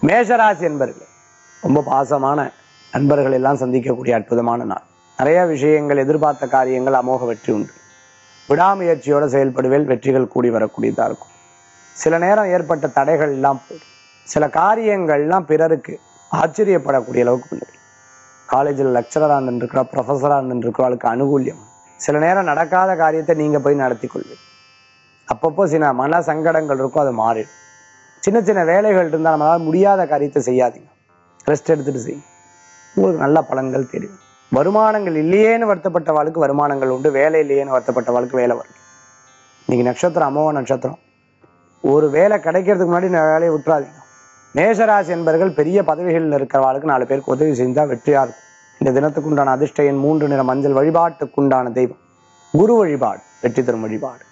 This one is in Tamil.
மேஷராசி என்பர்கள் ரொம்ப பாசமான நண்பர்கள் எல்லாம் சந்திக்கக்கூடிய அற்புதமான நாள் நிறைய விஷயங்கள் எதிர்பார்த்த காரியங்கள் அமோக வெற்றி உண்டு விடாமுயற்சியோட செயல்படுவேல் வெற்றிகள் கூடி வரக்கூடியதா இருக்கும் சில நேரம் ஏற்பட்ட தடைகள் எல்லாம் போயிடும் சில காரியங்கள்லாம் பிறருக்கு ஆச்சரியப்படக்கூடிய அளவுக்கு பண்ணுது காலேஜில் லெக்சரராக இருந்துருக்கிறா ப்ரொஃபஸராக இருந்துருக்கிறவளுக்கு அனுகூல்யம் சில நேரம் நடக்காத காரியத்தை நீங்க போய் நடத்தி கொள்வீங்க அப்பப்போ சில மன சங்கடங்கள் இருக்கும் அது மாறிடும் சின்ன சின்ன வேலைகள் இருந்தால் நம்மளால முடியாத காரியத்தை செய்யாதீங்க ரெஸ்ட் எடுத்துட்டு செய்யுங்க உங்களுக்கு நல்ல பலன்கள் தெரியும் வருமானங்கள் இல்லையேன்னு வருத்தப்பட்டவாளுக்கு வருமானங்கள் உண்டு வேலை இல்லையேன்னு வருத்தப்பட்டவாளுக்கு வேலை வரும் இன்னைக்கு நட்சத்திரம் அமோக நட்சத்திரம் ஒரு வேலை கிடைக்கிறதுக்கு முன்னாடி இந்த வேலையை விட்டுறாதீங்க மேஷராசி என்பர்கள் பெரிய பதவிகளில் இருக்கிறவாளுக்கு நாலு பேருக்கு உதவி செஞ்சா வெற்றியா இருக்கும் இந்த தினத்துக்குண்டான அதிர்ஷ்ட எண் மூன்று நிற மஞ்சள் வழிபாட்டுக்குண்டான தெய்வம் குரு வழிபாடு வெற்றி தரும் வழிபாடு